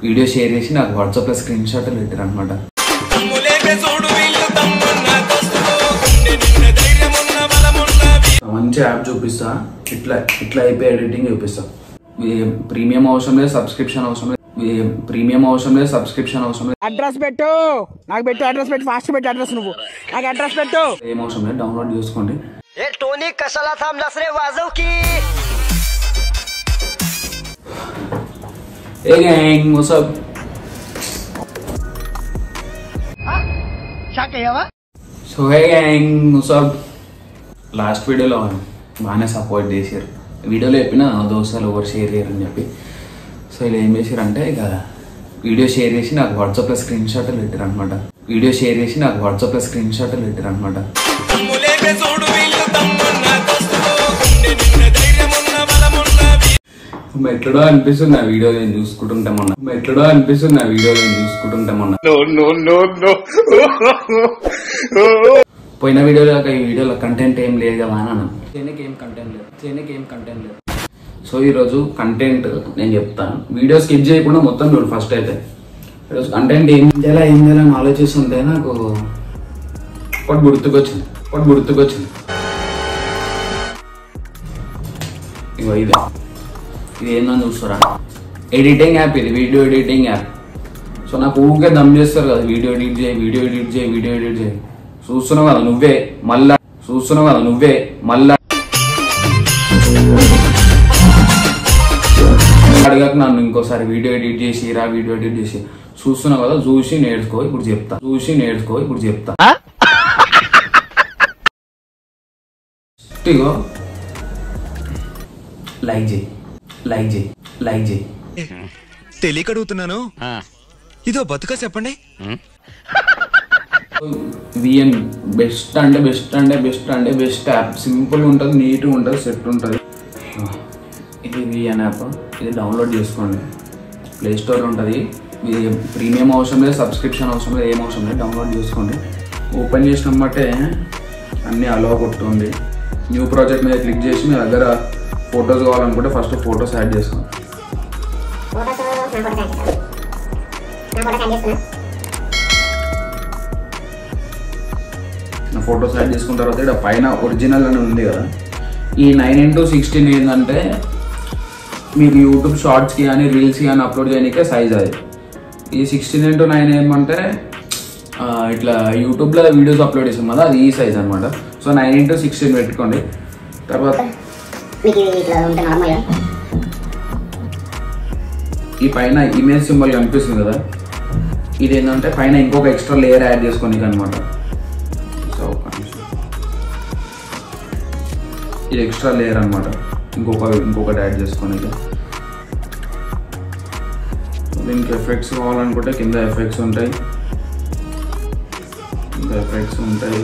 Video share చేసి నాకు వాట్సాప్లో స్క్రీన్ షాట్లు పెట్టారు అనమాట మంచి యాప్ చూపిస్తా ఇట్లా ఇట్లా అయిపోయి ఎడిటింగ్ చూపిస్తా ఇది ప్రీమియం అవసరం లేదు సబ్స్క్రిప్షన్ అవసరం లేదు ఇది ప్రీమియం అవసరం లేదు సబ్స్క్రిప్షన్ అవసరం లేదు అడ్రస్ పెట్టు నాకు పెట్టు అడ్రస్ పెట్టు ఫాస్ట్ పెట్టు అడ్రస్ నువ్వు నాకు అడ్రస్ పెట్టు ఏం అవసరం లేదు డౌన్లోడ్ చేసుకోండి ए टोनी कशाला थांबलास रे वाजव की hey gang what's up so hey gang what's up last వీడియోలో బాగానే సపోర్ట్ చేశారు వీడియోలో చెప్పిన దోస్తులు ఎవరు షేర్ చేయరని చెప్పి సో ఇలా ఏం చేశారంటే ఇక వీడియో షేర్ చేసి నాకు వాట్సాప్లో స్క్రీన్ షాట్లు పెట్టారు అనమాట వీడియో షేర్ చేసి నాకు వాట్సాప్లో స్క్రీన్ షాట్లు పెట్టారు అనమాట ఎట్లడో అనిపిస్తుంది ఆ వీడియో నేను చూసుకుంటుంటే మొన్న ఎట్లడో అనిపిస్తుంది ఆ వీడియో నేను చూసుకుంటుంటే మొన్న పోయిన వీడియోలో ఈ వీడియోలో కంటెంట్ ఏం లేదు కదా అని అన్నాను చేయనికి ఏం కంటెంట్ లేదు చేయనికి ఏం కంటెంట్ లేదు సో ఈరోజు కంటెంట్ నేను చెప్తాను వీడియో స్కిప్ చేయకుండా మొత్తం చూడు ఫస్ట్ అయితే ఈరోజు కంటెంట్ ఏం చేయాలా ఏం చేయాలని ఆలోచిస్తుంటే నాకు ఒకటి గుర్తుకొచ్చింది ఒకటి గుర్తుకొచ్చింది ఇగో ఇది ఇది ఏందని చూస్తారా ఎడిటింగ్ యాప్ ఇది వీడియో ఎడిటింగ్ యాప్ సో నాకు ఊరికే దమ్ చేస్తారు కదా వీడియో ఎడిట్ చేయి వీడియో ఎడిట్ చేయి వీడియో ఎడిట్ చేయి చూస్తున్నావు కదా నువ్వే మళ్ళా చూస్తున్నావు కదా నువ్వే మళ్ళా అడగక నన్ను ఇంకోసారి వీడియో ఎడిట్ చేసి రా వీడియో ఎడిట్ చేసి చూస్తున్నావు కదా చూసి నేర్చుకో ఇప్పుడు చెప్తా చూసి నేర్చుకో ఇప్పుడు చెప్తా ఇగో లైక్ చేయి లైక్ చేయి లైక్ చేయి తెలియక అడుగుతున్నాను ఇదో బతుక చెప్పండి విఎన్ బెస్ట్ అంటే బెస్ట్ అంటే బెస్ట్ అంటే బెస్ట్ యాప్ సింపుల్ ఉంటుంది నీట్గా ఉంటుంది సెట్ ఉంటుంది ఇది విఎన్ యాప్ ఇది డౌన్లోడ్ చేసుకోండి ప్లే స్టోర్ ఉంటుంది ఇది ప్రీమియం అవసరం లేదు సబ్స్క్రిప్షన్ అవసరం లేదు ఏం అవసరం లేదు డౌన్లోడ్ చేసుకోండి ఓపెన్ చేసిన బట్టే అన్నీ అలో కొట్టుంది న్యూ ప్రాజెక్ట్ మీద క్లిక్ చేసి మీ దగ్గర ఫొటోస్ కావాలనుకుంటే ఫస్ట్ ఫొటోస్ యాడ్ చేసుకోండి నా ఫొటోస్ యాడ్ చేసుకున్న తర్వాత ఇక్కడ పైన ఒరిజినల్ అని ఉంది కదా ఈ నైన్ ఇంటూ సిక్స్టీన్ ఏంటంటే మీకు యూట్యూబ్ షార్ట్స్కి కానీ రీల్స్కి కానీ అప్లోడ్ చేయడానికే సైజ్ అది ఈ సిక్స్టీన్ ఇంటూ నైన్ ఏమంటే ఆ, ఇట్లా యూట్యూబ్లో వీడియోస్ అప్లోడ్ చేసాం కదా అది ఈ సైజ్ అనమాట సో నైన్ ఇంటూ సిక్స్టీన్ పెట్టుకోండి తర్వాత మీకు ఇది ఇట్లా ఉంటే నార్మల్గా ఈ పైన ఇమేజ్ సింబల్ కనిపిస్తుంది కదా ఇది ఏంటంటే పైన ఇంకొక ఎక్స్ట్రా లేయర్ యాడ్ చేసుకోనికి అనమాట సో ఒక్క నిమిషం. ఇది ఎక్స్ట్రా లేయర్ అనమాట ఇంకొక ఇంకొకటి యాడ్ చేసుకోనికి దీనికి ఎఫెక్ట్స్ కావాలనుకుంటే కింద ఎఫెక్ట్స్ ఉంటాయి కింద ఎఫెక్ట్స్ ఉంటాయి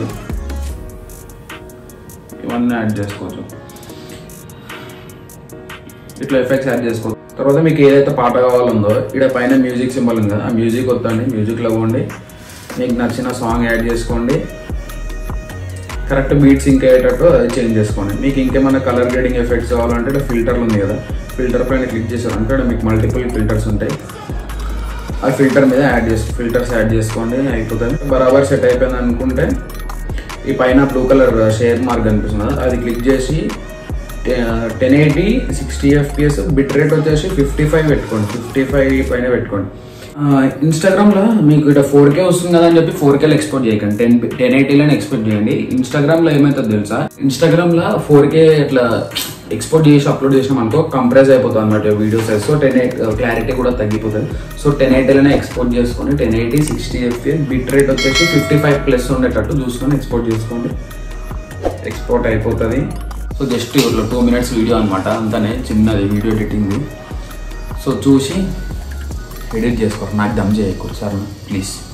ఇవన్నీ యాడ్ చేసుకోవచ్చు ఇట్లా ఎఫెక్ట్స్ యాడ్ చేసుకోవచ్చు తర్వాత మీకు ఏదైతే పాట కావాలందో ఇక్కడ పైన మ్యూజిక్ సింబల్ ఉంది కదా ఆ మ్యూజిక్ వద్దండి మ్యూజిక్లో పోండి మీకు నచ్చిన సాంగ్ యాడ్ చేసుకోండి కరెక్ట్ బీట్ సింక్ అయ్యేటట్టు అది చేంజ్ చేసుకోండి మీకు ఇంకేమైనా కలర్ గ్రేడింగ్ ఎఫెక్ట్స్ కావాలంటే ఇక్కడ ఫిల్టర్లు ఉంది కదా ఫిల్టర్ పైన క్లిక్ చేశారంటే ఇక్కడ మీకు మల్టిపుల్ ఫిల్టర్స్ ఉంటాయి ఆ ఫిల్టర్ మీద యాడ్ చేసి ఫిల్టర్స్ యాడ్ చేసుకోండి అయిపోతుంది బరాబర్ సెట్ అయిపోయింది అనుకుంటే ఈ పైన బ్లూ కలర్ షేర్ మార్క్ కనిపిస్తుంది కదా, అది క్లిక్ చేసి ten eighty sixty FPS bit rate వచ్చేసి ఫిఫ్టీ ఫైవ్ పెట్టుకోండి ఫిఫ్టీ ఫైవ్ పైన పెట్టుకోండి ఇన్స్టాగ్రామ్లో మీకు ఇక్కడ ఫోర్ కే వస్తుంది కదా అని చెప్పి ఫోర్ కేలో ఎక్స్పోర్ట్ చేయకండి టెన్ టెన్ ఎయిటీలోనే ఎక్స్పోర్ట్ చేయండి ఇన్స్టాగ్రామ్లో ఏమవుతుందో తెలుసా ఇన్స్టాగ్రామ్లో ఫోర్ కే ఇట్లా ఎక్స్పోర్ట్ చేసి అప్లోడ్ చేసినాం అనుకో కంప్రెస్ అయిపోతుంది అనమాట video size so ten eight clarity కూడా తగ్గిపోతుంది సో టెన్ ఎయిటీలోనే ఎక్స్పోర్ట్ చేసుకొని ten eighty sixty FPS bit rate వచ్చేసి ఫిఫ్టీ ఫైవ్ ప్లస్ ఉండేటట్టు చూసుకొని ఎక్స్పోర్ట్ చేసుకోండి ఎక్స్పోర్ట్ అయిపోతుంది సో జస్ట్ ఇట్లా టూ మినిట్స్ వీడియో అనమాట అంతానే చిన్నది వీడియో ఎడిటింగ్ సో చూసి ఎడిట్ చేసుకోరు నాకు దమ్ చేయకూడదు సార్ ప్లీజ్